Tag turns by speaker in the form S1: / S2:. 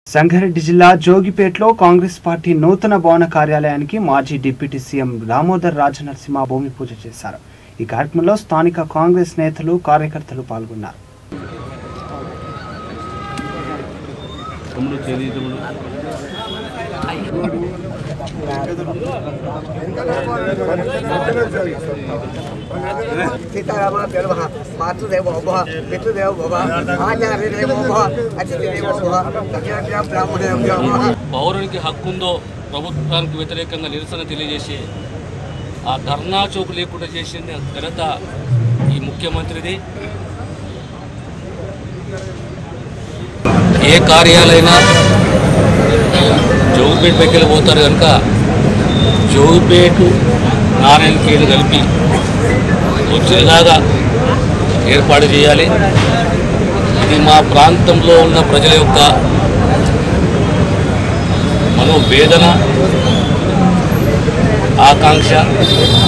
S1: సంగారెడ్డి జిల్లా జోగిపేటలో కాంగ్రెస్ పార్టీ నూతన భవన కార్యాలయానికి మాజీ డిప్యూటీ సీఎం దామోదర్ రాజనరసింహ భూమి పూజ చేశారు ఈ కార్యక్రమంలో స్థానిక కాంగ్రెస్ నేతలు కార్యకర్తలు పాల్గొన్నారు
S2: తమ్ముడు చేది తమ్ముడు
S3: సీతారామ పిలవ మాతృదేవో భవ పితృదేవో భవ ఆచార్యదేవో భవ అతిథిదేవో భవ దక్షిణ బ్రాహ్మణేభ్యో భవ
S2: పౌరునికి హక్కు ఉందో ప్రభుత్వానికి వ్యతిరేకంగా నిరసన తెలియజేసి ఆ ధర్నా చౌక్ లేకుండా చేసిన ఘనత ఈ ముఖ్యమంత్రిది ఏ కార్యాలైనా జోగుపేట పైకి పోతారు కనుక జోగుపేటు నారాయణకేలు కలిపి వచ్చేలాగా ఏర్పాటు చేయాలి ఇది మా ప్రాంతంలో ఉన్న ప్రజల యొక్క మనోవేదన ఆకాంక్ష